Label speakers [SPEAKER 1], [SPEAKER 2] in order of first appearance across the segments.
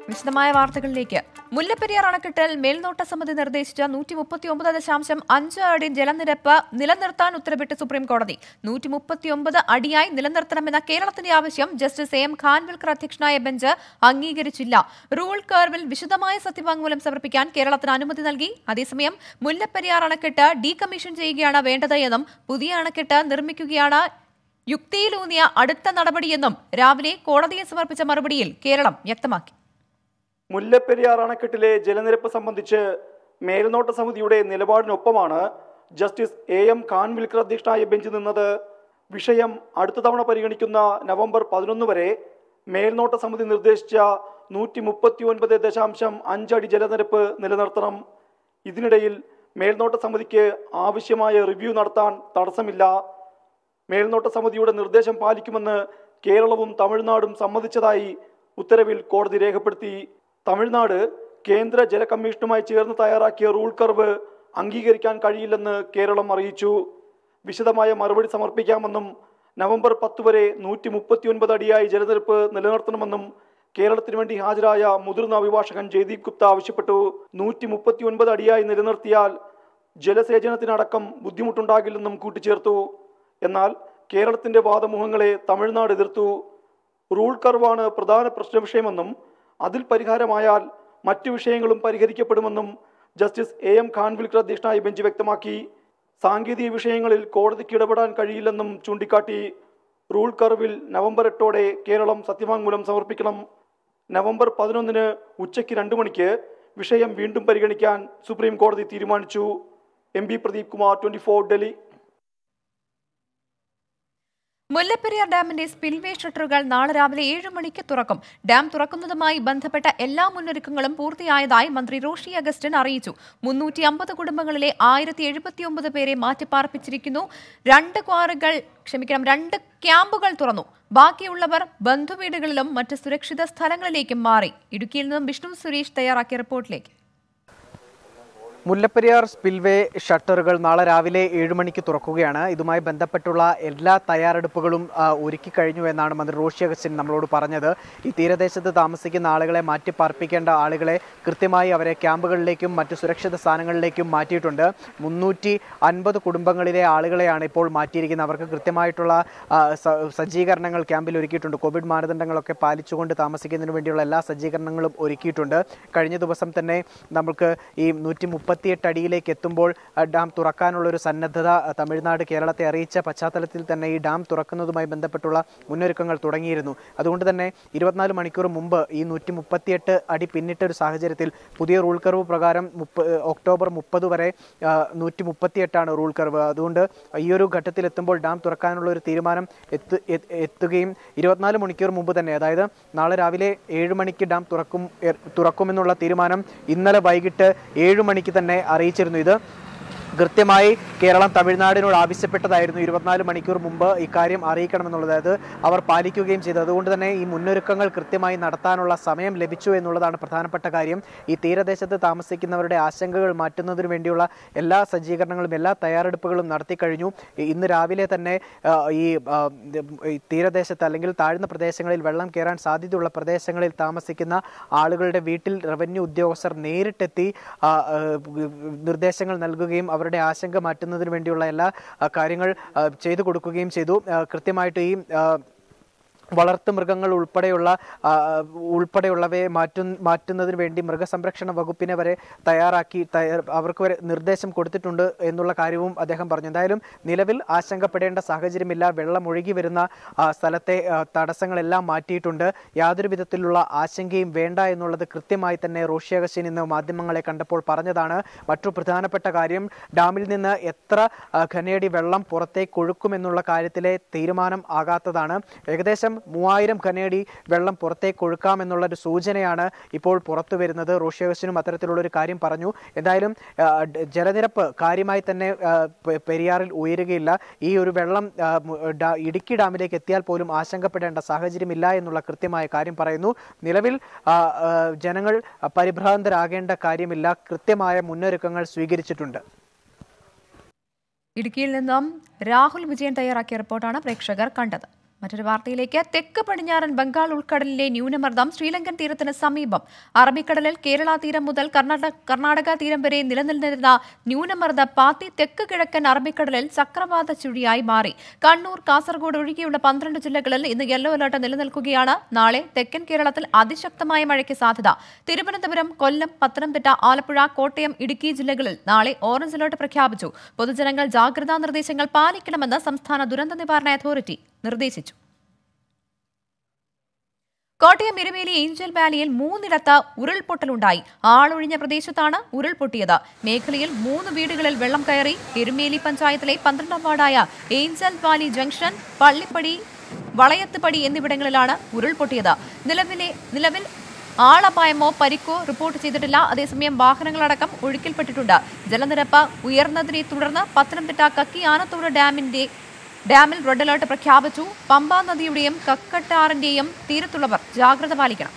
[SPEAKER 1] വിശദമായ വാർത്തകളിലേക്ക് മുല്ലപ്പെരിയാർ അണക്കെട്ടിൽ മേൽനോട്ട സമിതി നിർദ്ദേശിച്ച നൂറ്റി മുപ്പത്തിയൊമ്പത് ദശാംശം അഞ്ച് അടി ജലനിരപ്പ് നിലനിർത്താൻ ഉത്തരവിട്ട് സുപ്രീം കോടതി നൂറ്റി മുപ്പത്തിയൊമ്പത് അടിയായി നിലനിർത്തണമെന്ന കേരളത്തിന്റെ ആവശ്യം ജസ്റ്റിസ് എ എം ഖാൻവിൽക്കർ അധ്യക്ഷനായ ബെഞ്ച് അംഗീകരിച്ചില്ല റൂൾ കർവിൽ വിശദമായ സത്യവാങ്മൂലം സമർപ്പിക്കാൻ കേരളത്തിന് അനുമതി നൽകി അതേസമയം മുല്ലപ്പെരിയാർ അണക്കെട്ട് ഡീകമ്മീഷൻ ചെയ്യുകയാണ് വേണ്ടത് എന്നും പുതിയ അണക്കെട്ട് നിർമ്മിക്കുകയാണ് യുക്തിയിലൂന്നിയ അടുത്ത നടപടിയെന്നും രാവിലെ കോടതിയെ സമർപ്പിച്ച മറുപടിയിൽ കേരളം വ്യക്തമാക്കി
[SPEAKER 2] മുല്ലപ്പെരിയാർ അണക്കെട്ടിലെ ജലനിരപ്പ് സംബന്ധിച്ച് മേൽനോട്ട സമിതിയുടെ നിലപാടിനൊപ്പമാണ് ജസ്റ്റിസ് എ എം ഖാൻവിൽക്കർ അധ്യക്ഷനായ ബെഞ്ച് നിന്നത് വിഷയം അടുത്ത തവണ പരിഗണിക്കുന്ന നവംബർ പതിനൊന്ന് വരെ മേൽനോട്ട സമിതി നിർദ്ദേശിച്ച നൂറ്റി മുപ്പത്തി ഒൻപത് ദശാംശം അഞ്ചടി ജലനിരപ്പ് നിലനിർത്തണം ഇതിനിടയിൽ മേൽനോട്ട സമിതിക്ക് ആവശ്യമായ റിവ്യൂ നടത്താൻ തടസ്സമില്ല മേൽനോട്ട സമിതിയുടെ നിർദ്ദേശം പാലിക്കുമെന്ന് കേരളവും തമിഴ്നാടും സമ്മതിച്ചതായി ഉത്തരവിൽ കോടതി രേഖപ്പെടുത്തി തമിഴ്നാട് കേന്ദ്ര ജല കമ്മീഷനുമായി ചേർന്ന് തയ്യാറാക്കിയ റൂൾ കർവ് അംഗീകരിക്കാൻ കഴിയില്ലെന്ന് കേരളം അറിയിച്ചു വിശദമായ മറുപടി സമർപ്പിക്കാമെന്നും നവംബർ പത്ത് വരെ നൂറ്റി മുപ്പത്തിയൊൻപത് അടിയായി ജലനിരപ്പ് നിലനിർത്തണമെന്നും കേരളത്തിന് വേണ്ടി ഹാജരായ മുതിർന്ന അഭിഭാഷകൻ ജയ്ദീപ് ഗുപ്ത ആവശ്യപ്പെട്ടു നൂറ്റി മുപ്പത്തിയൊൻപത് അടിയായി നിലനിർത്തിയാൽ ജലസേചനത്തിനടക്കം ബുദ്ധിമുട്ടുണ്ടാകില്ലെന്നും കൂട്ടിച്ചേർത്തു എന്നാൽ കേരളത്തിന്റെ വാദമുഖങ്ങളെ തമിഴ്നാട് എതിർത്തു റൂൾ കർവാണ് പ്രധാന പ്രശ്ന വിഷയമെന്നും അതിൽ പരിഹാരമായാൽ മറ്റു വിഷയങ്ങളും പരിഹരിക്കപ്പെടുമെന്നും ജസ്റ്റിസ് എ എം ഖാൻവിൽക്കർ അധ്യക്ഷനായ ബെഞ്ച് വ്യക്തമാക്കി സാങ്കേതിക വിഷയങ്ങളിൽ കോടതിക്ക് ഇടപെടാൻ കഴിയില്ലെന്നും ചൂണ്ടിക്കാട്ടി റൂൾ കർവിൽ നവംബർ എട്ടോടെ കേരളം സത്യവാങ്മൂലം സമർപ്പിക്കണം നവംബർ പതിനൊന്നിന് ഉച്ചയ്ക്ക് രണ്ടു മണിക്ക് വിഷയം വീണ്ടും പരിഗണിക്കാൻ സുപ്രീം കോടതി തീരുമാനിച്ചു M P Pradeep Kumar twenty four Delhi
[SPEAKER 1] Mullaperiyar ഡാമിന്റെ സ്പിൽവേ ഷട്ടറുകൾ നാളെ രാവിലെ ഏഴ് മണിക്ക് തുറക്കും ഡാം തുറക്കുന്നതുമായി ബന്ധപ്പെട്ട എല്ലാ മുന്നൊരുക്കങ്ങളും പൂർത്തിയായതായി മന്ത്രി റോഷി അഗസ്റ്റിൻ അറിയിച്ചു മുന്നൂറ്റി അമ്പത് കുടുംബങ്ങളിലെ ആയിരത്തി എഴുപത്തിയൊമ്പത് പേരെ മാറ്റിപ്പാർപ്പിച്ചിരിക്കുന്നു രണ്ട് ക്വാറികൾ ക്ഷമിക്കണം രണ്ട് ക്യാമ്പുകൾ തുറന്നു ബാക്കിയുള്ളവർ ബന്ധുവീടുകളിലും മറ്റ് സുരക്ഷിത സ്ഥലങ്ങളിലേക്കും മാറി ഇടുക്കിയിൽ നിന്നും വിഷ്ണു സുരേഷ് തയ്യാറാക്കിയ റിപ്പോർട്ടിലേക്ക്
[SPEAKER 3] മുല്ലപ്പെരിയാർ സ്പിൽവേ ഷട്ടറുകൾ നാളെ രാവിലെ ഏഴ് മണിക്ക് തുറക്കുകയാണ് ഇതുമായി ബന്ധപ്പെട്ടുള്ള എല്ലാ തയ്യാറെടുപ്പുകളും ആ, ഒരുക്കി കഴിഞ്ഞു എന്നാണ് മന്ത്രി റോഷി അഗസ്റ്റിൻ നമ്മളോട് പറഞ്ഞത് ഈ തീരദേശത്ത് താമസിക്കുന്ന ആളുകളെ മാറ്റി പാർപ്പിക്കേണ്ട ആളുകളെ കൃത്യമായി അവരെ ക്യാമ്പുകളിലേക്കും മറ്റു സുരക്ഷിത സ്ഥാനങ്ങളിലേക്കും മാറ്റിയിട്ടുണ്ട് മുന്നൂറ്റി അൻപത് കുടുംബങ്ങളിലെ ആളുകളെയാണ് ഇപ്പോൾ മാറ്റിയിരിക്കുന്നത് അവർക്ക് കൃത്യമായിട്ടുള്ള ആ, സ- സജ്ജീകരണങ്ങൾ ക്യാമ്പിൽ ഒരുക്കിയിട്ടുണ്ട് കോവിഡ് മാനദണ്ഡങ്ങളൊക്കെ പാലിച്ചുകൊണ്ട് താമസിക്കുന്നതിന് വേണ്ടിയുള്ള എല്ലാ സജ്ജീകരണങ്ങളും ഒരുക്കിയിട്ടുണ്ട് കഴിഞ്ഞ ദിവസം തന്നെ നമുക്ക് ഈ നൂറ്റി മുപ്പത്തിയെട്ട് അടിയിലേക്ക് എത്തുമ്പോൾ ആ, ഡാം തുറക്കാനുള്ള ഒരു സന്നദ്ധത ആ, തമിഴ്നാട് കേരളത്തെ അറിയിച്ച പശ്ചാത്തലത്തിൽ തന്നെ ഈ ഡാം തുറക്കുന്നതുമായി ബന്ധപ്പെട്ടുള്ള മുന്നൊരുക്കങ്ങൾ തുടങ്ങിയിരുന്നു അതുകൊണ്ട് തന്നെ ഇരുപത്തിനാല് മണിക്കൂർ മുമ്പ് ഈ നൂറ്റി മുപ്പത്തിയെട്ട് അടി പിന്നിട്ട ഒരു സാഹചര്യത്തിൽ പുതിയ റൂൾ കർവ് പ്രകാരം മുപ്പ ഒക്ടോബർ മുപ്പത് വരെ നൂറ്റി മുപ്പത്തിയെട്ടാണ് റൂൾ കർവ് അതുകൊണ്ട് ഈ ഒരു ഘട്ടത്തിൽ എത്തുമ്പോൾ ഡാം തുറക്കാനുള്ള ഒരു തീരുമാനം എത്തു എ- എത്തുകയും ഇരുപത്തിനാല് മണിക്കൂർ മുമ്പ് തന്നെ അതായത് നാളെ രാവിലെ ഏഴ് മണിക്ക് ഡാം തുറക്കും എ- തുറക്കുമെന്നുള്ള തീരുമാനം ഇന്നലെ വൈകിട്ട് ഏഴ് മണിക്ക് തന്നെ അറിയിച്ചിരുന്നു ഇത് കൃത്യമായി കേരളം തമിഴ്നാടിനോട് ആവശ്യപ്പെട്ടതായിരുന്നു ഇരുപത്തിനാല് മണിക്കൂർ മുമ്പ് ഇക്കാര്യം അറിയിക്കണമെന്നുള്ളത് അതായത് അവർ പാലിക്കുകയും ചെയ്തു അതുകൊണ്ട് തന്നെ ഈ മുന്നൊരുക്കങ്ങൾ കൃത്യമായി നടത്താനുള്ള സമയം ലഭിച്ചു എന്നുള്ളതാണ് പ്രധാനപ്പെട്ട കാര്യം ഈ തീരദേശത്ത് താമസിക്കുന്നവരുടെ ആശങ്കകൾ മാറ്റുന്നതിന് വേണ്ടിയുള്ള എല്ലാ സജ്ജീകരണങ്ങളും എല്ലാ തയ്യാറെടുപ്പുകളും നടത്തി കഴിഞ്ഞു ഇ- ഇന്ന് രാവിലെ തന്നെ ആ, ഈ ആ, ഈ തീരദേശത്ത് അല്ലെങ്കിൽ താഴ്ന്ന പ്രദേശങ്ങളിൽ വെള്ളം കയറാൻ സാധ്യതയുള്ള പ്രദേശങ്ങളിൽ താമസിക്കുന്ന ആളുകളുടെ വീട്ടിൽ റവന്യൂ ഉദ്യോഗസ്ഥർ നേരിട്ടെത്തി ആ, ആ, നിർദ്ദേശങ്ങൾ നൽകുകയും അവരുടെ ആശങ്ക മാറ്റുന്നതിന് വേണ്ടിയുള്ള എല്ലാ ആ, കാര്യങ്ങൾ ആ, ചെയ്തു കൊടുക്കുകയും ചെയ്തു ആ, കൃത്യമായിട്ട് ഈ ആ, വളർത്തു മൃഗങ്ങൾ ഉൾപ്പെടെയുള്ള ആ, ഉൾപ്പെടെയുള്ളവയെ മാറ്റു മാറ്റുന്നതിന് വേണ്ടി മൃഗസംരക്ഷണ വകുപ്പിനെ വരെ തയ്യാറാക്കി തയ്യാർ അവർക്ക് വരെ നിർദ്ദേശം കൊടുത്തിട്ടുണ്ട് എന്നുള്ള കാര്യവും അദ്ദേഹം പറഞ്ഞു എന്തായാലും നിലവിൽ ആശങ്കപ്പെടേണ്ട സാഹചര്യമില്ല വെള്ളം ഒഴുകി വരുന്ന ആ, സ്ഥലത്തെ ആ, തടസ്സങ്ങളെല്ലാം മാറ്റിയിട്ടുണ്ട് യാതൊരു വിധത്തിലുള്ള ആശങ്കയും വേണ്ട എന്നുള്ളത് കൃത്യമായി തന്നെ റോഷി അഗസ്റ്റിൻ ഇന്ന് മാധ്യമങ്ങളെ കണ്ടപ്പോൾ പറഞ്ഞതാണ് മറ്റു പ്രധാനപ്പെട്ട കാര്യം ഡാമിൽ നിന്ന് എത്ര ആ, ഖനയടി വെള്ളം പുറത്തേക്ക് ഒഴുക്കുമെന്നുള്ള കാര്യത്തിലെ തീരുമാനം ആകാത്തതാണ് ഏകദേശം മൂവായിരം ഖനയടി വെള്ളം പുറത്തേക്ക് ഒഴുക്കാമെന്നുള്ള ഒരു സൂചനയാണ് ഇപ്പോൾ പുറത്തു വരുന്നത് റോഷി അഗസ്റ്റിനും അത്തരത്തിലുള്ള ഒരു കാര്യം പറഞ്ഞു എന്തായാലും ആ, ഡ- ജലനിരപ്പ് കാര്യമായി തന്നെ ആ, പെ- പെരിയാറിൽ ഉയരുകയില്ല ഈ ഒരു വെള്ളം ആ, മു- ഡാ- ഇടുക്കി ഡാമിലേക്ക് എത്തിയാൽ പോലും ആശങ്കപ്പെടേണ്ട സാഹചര്യമില്ല എന്നുള്ള കൃത്യമായ കാര്യം പറയുന്നു നിലവിൽ ആ, ആ, ജനങ്ങൾ പരിഭ്രാന്തരാകേണ്ട കാര്യമില്ല കൃത്യമായ മുന്നൊരുക്കങ്ങൾ സ്വീകരിച്ചിട്ടുണ്ട്
[SPEAKER 1] ഇടുക്കിയിൽ നിന്നും രാഹുൽ വിജയൻ തയ്യാറാക്കിയ റിപ്പോർട്ടാണ് പ്രേക്ഷകർ കണ്ടത് മറ്റൊരു വാർത്തയിലേക്ക് തെക്ക് പടിഞ്ഞാറൻ ബംഗാൾ ഉൾക്കടലിലെ ന്യൂനമർദ്ദം ശ്രീലങ്കൻ തീരത്തിന് സമീപം അറബിക്കടലിൽ കേരള തീരം മുതൽ കർണാടക കർണാടക തീരം വരെ നിലനിന്നിരുന്ന ന്യൂനമർദ്ദ പാത്തി തെക്ക് കിഴക്കൻ അറബിക്കടലിൽ ചക്രവാത ചുഴിയായി മാറി കണ്ണൂർ കാസർഗോഡ് ഒഴികെയുള്ള പന്ത്രണ്ട് ജില്ലകളിൽ ഇന്ന് യെല്ലോ അലർട്ട് നിലനിൽക്കുകയാണ് നാളെ തെക്കൻ കേരളത്തിൽ അതിശക്തമായ മഴയ്ക്ക് സാധ്യത തിരുവനന്തപുരം കൊല്ലം പത്തനംതിട്ട ആലപ്പുഴ കോട്ടയം ഇടുക്കി ജില്ലകളിൽ നാളെ ഓറഞ്ച് അലർട്ട് പ്രഖ്യാപിച്ചു പൊതുജനങ്ങൾ ജാഗ്രതാ നിർദ്ദേശങ്ങൾ പാലിക്കണമെന്ന് സംസ്ഥാന ദുരന്ത നിവാരണ അതോറിറ്റി നിർദ്ദേശിച്ചു കോട്ടയം എരുമേലി ഏഞ്ചൽ വാലിയിൽ മൂന്നിടത്ത് ഉരുൾപൊട്ടലുണ്ടായി ആളൊഴിഞ്ഞ പ്രദേശത്താണ് ഉരുൾപൊട്ടിയത് മേഖലയിൽ മൂന്ന് വീടുകളിൽ വെള്ളം കയറി എരുമേലി പഞ്ചായത്തിലെ പന്ത്രണ്ടാം വാർഡായ angel valley junction Pallippadi Valayathupadi എന്നിവിടങ്ങളിലാണ് ഉരുൾപൊട്ടിയത് നിലവിലെ നിലവിൽ ആളപായമോ പരിക്കോ റിപ്പോർട്ട് ചെയ്തിട്ടില്ല അതേസമയം വാഹനങ്ങളടക്കം ഒഴുക്കിൽപ്പെട്ടിട്ടുണ്ട് ജലനിരപ്പ് ഉയർന്നതിനെ തുടർന്ന് പത്തനംതിട്ട കക്കി ആനത്തോട് ഡാമിന്റെ ഡാമിൽ റെഡ് അലർട്ട് പ്രഖ്യാപിച്ചു പമ്പാ നദിയുടെയും കക്കട്ടാറിന്റെയും തീരത്തുള്ളവർ ജാഗ്രത പാലിക്കണം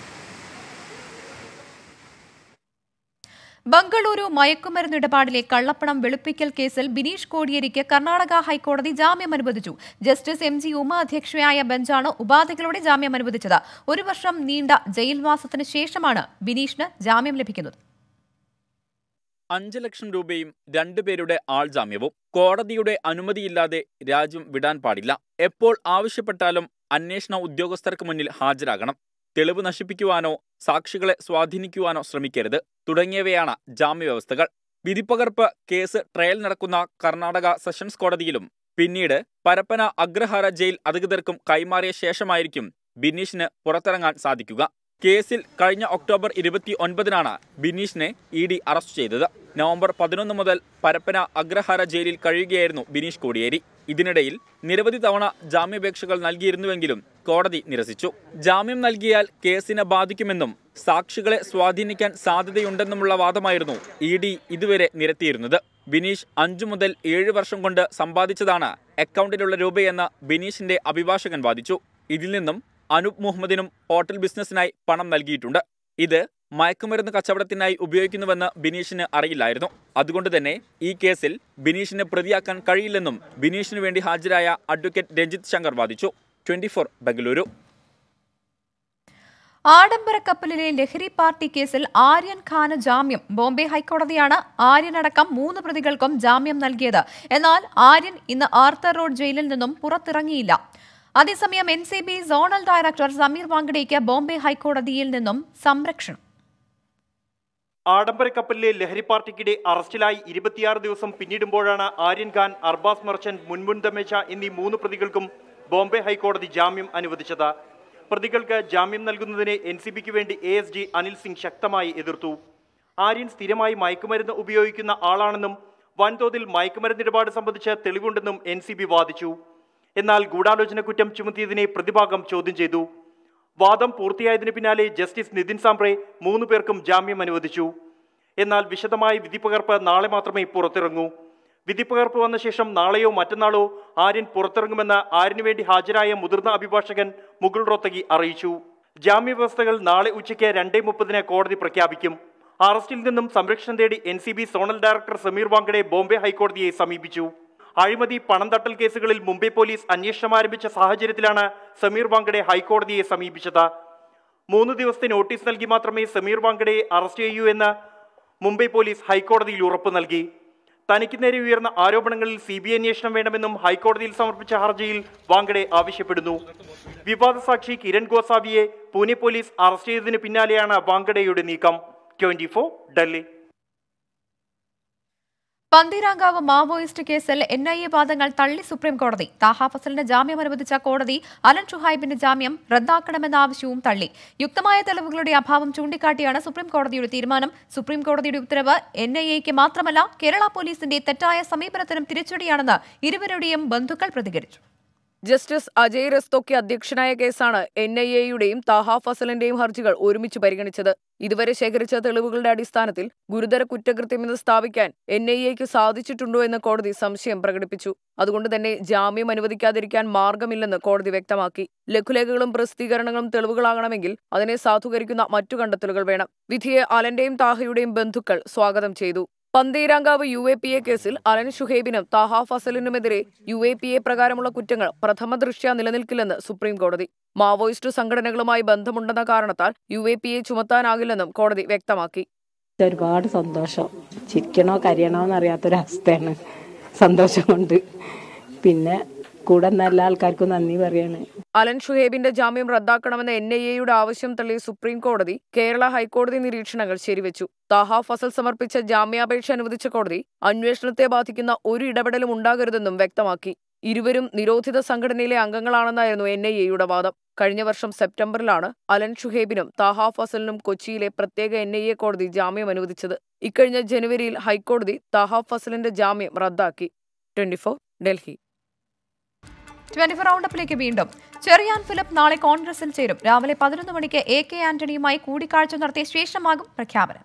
[SPEAKER 1] ബംഗളൂരു മയക്കുമരുന്ന് ഇടപാടിലെ കള്ളപ്പണം വെളുപ്പിക്കൽ കേസിൽ ബിനീഷ് കോടിയേരിക്ക് കർണാടക ഹൈക്കോടതി ജാമ്യം അനുവദിച്ചു ജസ്റ്റിസ് എം ജി ഉമ അധ്യക്ഷയായ ബെഞ്ചാണ് ഉപാധികളോടെ ജാമ്യം അനുവദിച്ചത് ഒരു വർഷം നീണ്ട ജയിൽവാസത്തിന് ശേഷമാണ് ബിനീഷിന് ജാമ്യം ലഭിക്കുന്നത്
[SPEAKER 4] അഞ്ച് ലക്ഷം രൂപയും രണ്ടുപേരുടെ ആൾജാമ്യവും കോടതിയുടെ അനുമതിയില്ലാതെ രാജ്യം വിടാൻ പാടില്ല എപ്പോൾ ആവശ്യപ്പെട്ടാലും അന്വേഷണ ഉദ്യോഗസ്ഥർക്ക് മുന്നിൽ ഹാജരാകണം തെളിവ് നശിപ്പിക്കുവാനോ സാക്ഷികളെ സ്വാധീനിക്കുവാനോ ശ്രമിക്കരുത് തുടങ്ങിയവയാണ് ജാമ്യവ്യവസ്ഥകൾ വിധിപ്പകർപ്പ് കേസ് ട്രയൽ നടക്കുന്ന കർണാടക സെഷൻസ് കോടതിയിലും പിന്നീട് പരപ്പന അഗ്രഹാര ജയിൽ അധികൃതർക്കും കൈമാറിയ ശേഷമായിരിക്കും ബിനീഷിന് പുറത്തിറങ്ങാൻ സാധിക്കുക കേസിൽ കഴിഞ്ഞ ഒക്ടോബർ ഇരുപത്തി ഒൻപതിനാണ് ബിനീഷിനെ ഇ ഡി അറസ്റ്റ് ചെയ്തത് നവംബർ പതിനൊന്ന് മുതൽ പരപ്പന അഗ്രഹാര ജയിലിൽ കഴിയുകയായിരുന്നു ബിനീഷ് കോടിയേരി ഇതിനിടയിൽ നിരവധി തവണ ജാമ്യാപേക്ഷകൾ നൽകിയിരുന്നുവെങ്കിലും കോടതി നിരസിച്ചു ജാമ്യം നൽകിയാൽ കേസിനെ ബാധിക്കുമെന്നും സാക്ഷികളെ സ്വാധീനിക്കാൻ സാധ്യതയുണ്ടെന്നുമുള്ള വാദമായിരുന്നു ഇ ഡി ഇതുവരെ നിരത്തിയിരുന്നത് ബിനീഷ് അഞ്ചു മുതൽ ഏഴ് വർഷം കൊണ്ട് സമ്പാദിച്ചതാണ് അക്കൗണ്ടിലുള്ള രൂപയെന്ന് ബിനീഷിന്റെ അഭിഭാഷകൻ വാദിച്ചു ഇതിൽ നിന്നും അനൂപ് മുഹമ്മദിനും ഹോട്ടൽ ബിസിനസ്സിനായി പണം നൽകിയിട്ടുണ്ട് ഇത് മയക്കുമരുന്ന് കച്ചവടത്തിനായി ഉപയോഗിക്കുന്നുവെന്ന് ബിനീഷിന് അറിയില്ലായിരുന്നു അതുകൊണ്ട് തന്നെ ഈ കേസിൽ ബിനീഷിന് പ്രതിയാക്കാൻ കഴിയില്ലെന്നും ബിനീഷിനു വേണ്ടി ഹാജരായ അഡ്വക്കേറ്റ് രഞ്ജിത്ത് ശങ്കർ വാദിച്ചു ട്വന്റി ബംഗളൂരു
[SPEAKER 1] ആഡംബര കപ്പലിലെ ലഹരി പാർട്ടി കേസിൽ ആര്യൻ ഖാന് ജാമ്യം ബോംബെ ഹൈക്കോടതിയാണ് ആര്യനടക്കം മൂന്ന് പ്രതികൾക്കും ജാമ്യം നൽകിയത് എന്നാൽ ആര്യൻ ഇന്ന് ആർത്തർ റോഡ് ജയിലിൽ നിന്നും പുറത്തിറങ്ങിയില്ല അതേസമയം N C B zonal director Sameer വാങ്കഡേക്ക് ബോംബെ ഹൈക്കോടതിയിൽ നിന്നും സംരക്ഷണം
[SPEAKER 2] ആഡംബര കപ്പലിലെ ലഹരി പാർട്ടിക്കിടെ അറസ്റ്റിലായി ഇരുപത്തിയാറ് ദിവസം പിന്നിടുമ്പോഴാണ് ആര്യൻ ഖാൻ അർബാസ് മർച്ചന്റ് മുൻമുൻ ദമേശ എന്നീ മൂന്ന് പ്രതികൾക്കും ബോംബെ ഹൈക്കോടതി ജാമ്യം അനുവദിച്ചത് പ്രതികൾക്ക് ജാമ്യം നൽകുന്നതിനെ എൻ സി ബിക്ക് വേണ്ടി A S G Anil Singh ശക്തമായി എതിർത്തു ആര്യൻ സ്ഥിരമായി മയക്കുമരുന്ന് ഉപയോഗിക്കുന്ന ആളാണെന്നും വൻതോതിൽ മയക്കുമരുന്ന് ഇടപാട് സംബന്ധിച്ച് തെളിവുണ്ടെന്നും എൻ സി ബി വാദിച്ചു എന്നാൽ ഗൂഢാലോചന കുറ്റം ചുമത്തിയതിനെ പ്രതിഭാഗം ചോദ്യം ചെയ്തു വാദം പൂർത്തിയായതിനു പിന്നാലെ ജസ്റ്റിസ് നിതിൻ സാംബ്രെ മൂന്നു പേർക്കും ജാമ്യം അനുവദിച്ചു എന്നാൽ വിശദമായ വിധിപ്പകർപ്പ് നാളെ മാത്രമേ പുറത്തിറങ്ങൂ വിധിപ്പകർപ്പ് വന്ന ശേഷം നാളെയോ മറ്റന്നാളോ ആര്യൻ പുറത്തിറങ്ങുമെന്ന് ആര്യനു വേണ്ടി ഹാജരായ മുതിർന്ന അഭിഭാഷകൻ മുകുൾ റോത്തഗി അറിയിച്ചു ജാമ്യവ്യവസ്ഥകൾ നാളെ ഉച്ചയ്ക്ക് രണ്ടേ മുപ്പതിന് കോടതി പ്രഖ്യാപിക്കും അറസ്റ്റിൽ നിന്നും സംരക്ഷണം തേടി N C B zonal director Sameer Wankhede Bombay ഹൈക്കോടതിയെ സമീപിച്ചു അഴിമതി പണം തട്ടൽ കേസുകളിൽ മുംബൈ പോലീസ് അന്വേഷണം ആരംഭിച്ച സാഹചര്യത്തിലാണ് സമീർ വാങ്കഡെ ഹൈക്കോടതിയെ സമീപിച്ചത് മൂന്ന് ദിവസത്തെ നോട്ടീസ് നൽകി മാത്രമേ സമീർ വാങ്കഡയെ അറസ്റ്റ് ചെയ്യൂ എന്ന് മുംബൈ പോലീസ് ഹൈക്കോടതിയിൽ ഉറപ്പു നൽകി തനിക്ക് നേരെ ഉയർന്ന ആരോപണങ്ങളിൽ സി ബി ഐ അന്വേഷണം വേണമെന്നും ഹൈക്കോടതിയിൽ സമർപ്പിച്ച ഹർജിയിൽ വാങ്കഡെ ആവശ്യപ്പെടുന്നു വിവാദ സാക്ഷി കിരൺ ഗോസാവിയെ പൂനെ പോലീസ് അറസ്റ്റ് ചെയ്തതിന് പിന്നാലെയാണ് വാങ്കഡെയുടെ നീക്കം ട്വന്റി ഡൽഹി
[SPEAKER 1] പന്തീരാങ്കാവ് മാവോയിസ്റ്റ് കേസിൽ എൻ ഐ എ വാദങ്ങൾ തള്ളി സുപ്രീം കോടതി താഹ ഫസലിന് ജാമ്യം അനുവദിച്ച കോടതി അലൻ ഷുഹൈബിന്റെ ജാമ്യം റദ്ദാക്കണമെന്ന ആവശ്യവും തള്ളി യുക്തമായ തെളിവുകളുടെ അഭാവം ചൂണ്ടിക്കാട്ടിയാണ് സുപ്രീം കോടതിയുടെ തീരുമാനം സുപ്രീം കോടതിയുടെ ഉത്തരവ് എൻ ഐ എക്ക് മാത്രമല്ല കേരള പോലീസിന്റെ തെറ്റായ സമീപനത്തിനും തിരിച്ചടിയാണെന്ന് ഇരുവരുടെയും ബന്ധുക്കൾ പ്രതികരിച്ചു
[SPEAKER 5] ജസ്റ്റിസ് അജയ് റെസ്തോക്കി അധ്യക്ഷനായ കേസാണ് എൻ ഐ എയുടെയും താഹ ഫസലിന്റെയും ഹർജികൾ ഒരുമിച്ച് പരിഗണിച്ചത് ഇതുവരെ ശേഖരിച്ച തെളിവുകളുടെ അടിസ്ഥാനത്തിൽ ഗുരുതര കുറ്റകൃത്യമെന്ന് സ്ഥാപിക്കാൻ എൻ ഐ എക്ക് സാധിച്ചിട്ടുണ്ടോ എന്ന് കോടതി സംശയം പ്രകടിപ്പിച്ചു അതുകൊണ്ട് തന്നെ ജാമ്യം അനുവദിക്കാതിരിക്കാൻ മാർഗമില്ലെന്ന് കോടതി വ്യക്തമാക്കി ലഘുലേഖകളും പ്രസിദ്ധീകരണങ്ങളും തെളിവുകളാകണമെങ്കിൽ അതിനെ സാധൂകരിക്കുന്ന മറ്റു കണ്ടെത്തലുകൾ വേണം വിധിയെ അലന്റെയും താഹയുടെയും ബന്ധുക്കൾ സ്വാഗതം ചെയ്തു Pantheerankavu U A P A കേസിൽ അലൻ ഷുഹൈബിനും താഹ ഫസലിനുമെതിരെ യു എ പി എ പ്രകാരമുള്ള കുറ്റങ്ങൾ പ്രഥമ ദൃഷ്ട്യാ നിലനിൽക്കില്ലെന്ന് സുപ്രീം കോടതി മാവോയിസ്റ്റ് സംഘടനകളുമായി ബന്ധമുണ്ടെന്ന കാരണത്താൽ യു എ പി എ ചുമത്താനാകില്ലെന്നും കോടതി വ്യക്തമാക്കി
[SPEAKER 6] ഒരുപാട് സന്തോഷം ചിരിക്കണോ കരയണോ എന്നറിയാത്തൊരവസ്ഥയാണ് സന്തോഷം കൊണ്ട് പിന്നെ കൂടെ നിന്ന എല്ലാ ആൾക്കാർക്കും നന്ദി പറയാണ്
[SPEAKER 5] അലൻ ഷുഹൈബിന്റെ ജാമ്യം റദ്ദാക്കണമെന്ന എൻ ഐ എയുടെ ആവശ്യം തള്ളിയ സുപ്രീം കോടതി കേരള ഹൈക്കോടതി നിരീക്ഷണങ്ങൾ ശരിവെച്ചു താഹ ഫസൽ സമർപ്പിച്ച ജാമ്യാപേക്ഷ അനുവദിച്ച കോടതി അന്വേഷണത്തെ ബാധിക്കുന്ന ഒരു ഇടപെടലും ഉണ്ടാകരുതെന്നും വ്യക്തമാക്കി ഇരുവരും നിരോധിത സംഘടനയിലെ അംഗങ്ങളാണെന്നായിരുന്നു എൻ ഐ എയുടെ വാദം കഴിഞ്ഞ വർഷം സെപ്റ്റംബറിലാണ് അലൻ ഷുഹൈബിനും താഹ ഫസലിനും കൊച്ചിയിലെ പ്രത്യേക എൻ ഐ എ കോടതി ജാമ്യം അനുവദിച്ചത് ഇക്കഴിഞ്ഞ ജനുവരിയിൽ ഹൈക്കോടതി താഹ ഫസലിന്റെ ജാമ്യം റദ്ദാക്കി ട്വന്റി ഡൽഹി
[SPEAKER 1] ട്വന്റി ഫോർ റൗണ്ടപ്പിലേക്ക് വീണ്ടും ചെറിയാൻ ഫിലിപ്പ് നാളെ കോൺഗ്രസിൽ ചേരും രാവിലെ പതിനൊന്ന് മണിക്ക് എ കെ ആന്റണിയുമായി കൂടിക്കാഴ്ച നടത്തിയ ശേഷമാകും പ്രഖ്യാപനം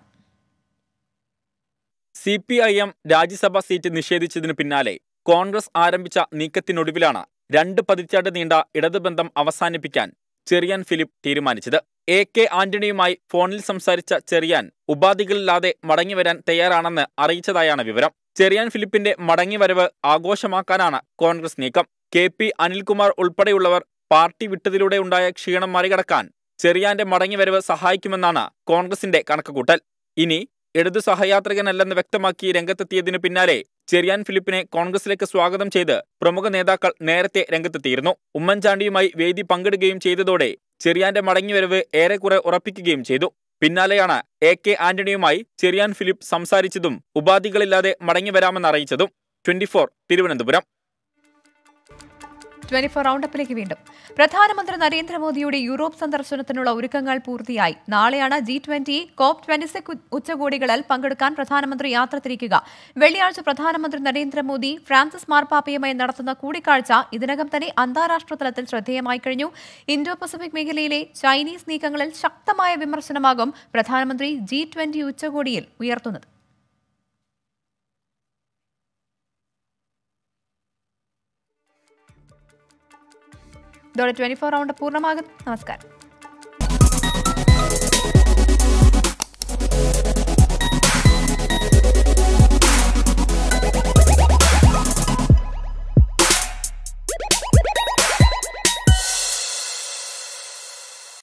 [SPEAKER 4] C P I M Rajya Sabha seat നിഷേധിച്ചതിനു പിന്നാലെ കോൺഗ്രസ് ആരംഭിച്ച നീക്കത്തിനൊടുവിലാണ് രണ്ട് പതിറ്റാണ്ട് നീണ്ട ഇടതുബന്ധം അവസാനിപ്പിക്കാൻ ചെറിയാൻ ഫിലിപ്പ് തീരുമാനിച്ചത് എ കെ ആന്റണിയുമായി ഫോണിൽ സംസാരിച്ച ചെറിയാൻ ഉപാധികളില്ലാതെ മടങ്ങിവരാൻ തയ്യാറാണെന്ന് അറിയിച്ചതായാണ് വിവരം ചെറിയാൻ ഫിലിപ്പിന്റെ മടങ്ങിവരവ് ആഘോഷമാക്കാനാണ് കോൺഗ്രസ് നീക്കം കെ പി അനിൽകുമാർ ഉൾപ്പെടെയുള്ളവർ പാർട്ടി വിട്ടതിലൂടെ ഉണ്ടായ ക്ഷീണം മറികടക്കാൻ ചെറിയാന്റെ മടങ്ങിവരവ് സഹായിക്കുമെന്നാണ് കോൺഗ്രസിന്റെ കണക്കുകൂട്ടൽ ഇനി ഇടതു സഹയാത്രികനല്ലെന്ന് വ്യക്തമാക്കി രംഗത്തെത്തിയതിനു പിന്നാലെ ചെറിയാൻ ഫിലിപ്പിനെ കോൺഗ്രസിലേക്ക് സ്വാഗതം ചെയ്ത് പ്രമുഖ നേതാക്കൾ നേരത്തെ രംഗത്തെത്തിയിരുന്നു ഉമ്മൻചാണ്ടിയുമായി വേദി പങ്കിടുകയും ചെയ്തതോടെ ചെറിയാന്റെ മടങ്ങിവരവ് ഏറെക്കുറെ ഉറപ്പിക്കുകയും ചെയ്തു പിന്നാലെയാണ് എ കെ ആന്റണിയുമായി ചെറിയാൻ ഫിലിപ്പ് സംസാരിച്ചതും ഉപാധികളില്ലാതെ മടങ്ങിവരാമെന്ന് അറിയിച്ചതും ട്വന്റി തിരുവനന്തപുരം
[SPEAKER 1] ട്വന്റി ഫോർ റൗണ്ടപ്പിലേക്ക് വീണ്ടും പ്രധാനമന്ത്രി നരേന്ദ്രമോദിയുടെ യൂറോപ്പ് സന്ദർശനത്തിനുള്ള ഒരുക്കങ്ങൾ പൂർത്തിയായി നാളെയാണ് G twenty COP twenty six ഉച്ചകോടികളിൽ പങ്കെടുക്കാൻ പ്രധാനമന്ത്രി യാത്ര തിരിക്കുക വെള്ളിയാഴ്ച പ്രധാനമന്ത്രി നരേന്ദ്രമോദി ഫ്രാൻസിസ് മാർപ്പാപ്പയുമായി നടത്തുന്ന കൂടിക്കാഴ്ച ഇതിനകം തന്നെ അന്താരാഷ്ട്ര തലത്തിൽ ശ്രദ്ധേയമായി കഴിഞ്ഞു ഇന്തോ പസഫിക് മേഖലയിലെ ചൈനീസ് നീക്കങ്ങളിൽ ശക്തമായ വിമർശനമാകും പ്രധാനമന്ത്രി ജി ട്വന്റി ഉച്ചകോടിയിൽ ഉയർത്തുന്നത് ഇതോടെ ട്വന്റി ഫോർ റൗണ്ട് പൂർണ്ണമാകും നമസ്കാരം